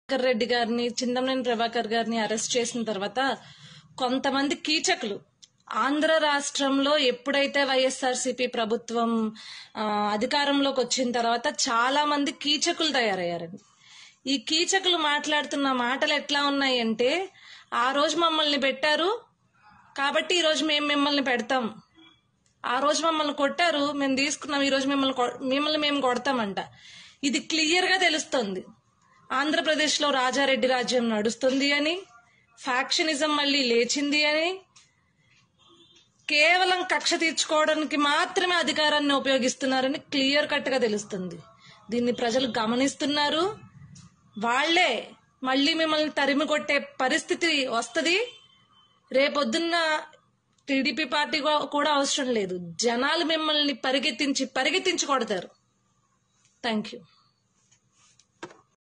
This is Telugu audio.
ప్రభాకర్ రెడ్డి గారిని చింతమనేని ప్రభాకర్ గారిని అరెస్ట్ చేసిన తర్వాత కొంతమంది కీచకులు ఆంధ్ర రాష్ట్రంలో ఎప్పుడైతే వైఎస్ఆర్సీపీ ప్రభుత్వం ఆ, అధికారంలోకి వచ్చిన తర్వాత చాలా మంది కీచకులు తయారయ్యారండి ఈ కీచకులు మాట్లాడుతున్న మాటలు ఎట్లా ఉన్నాయంటే ఆ రోజు మమ్మల్ని పెట్టారు కాబట్టి ఈ రోజు మేము మిమ్మల్ని పెడతాం ఆ రోజు మమ్మల్ని కొట్టారు మేము తీసుకున్నాం ఈ రోజు మిమ్మల్ని కొ- మిమ్మల్ని మేము కొడతామంట ఇది క్లియర్ గా తెలుస్తుంది ఆంధ్రప్రదేశ్ లో రాజారెడ్డి రాజ్యం నడుస్తుంది అని ఫ్యాక్షనిజం మళ్ళీ లేచింది అని కేవలం కక్ష తీర్చుకోవడానికి మాత్రమే అధికారాన్ని ఉపయోగిస్తున్నారని క్లియర్ కట్ గా తెలుస్తుంది దీన్ని ప్రజలు గమనిస్తున్నారు వాళ్లే మళ్ళీ మిమ్మల్ని తరిమి కొట్టే పరిస్థితి వస్తుంది రేపొద్దున్న టీడీపీ పార్టీ కూ- కూడా అవసరం లేదు జనాలు మిమ్మల్ని పరిగెత్తించి పరిగెత్తించి కొడతారు థ్యాంక్ యూ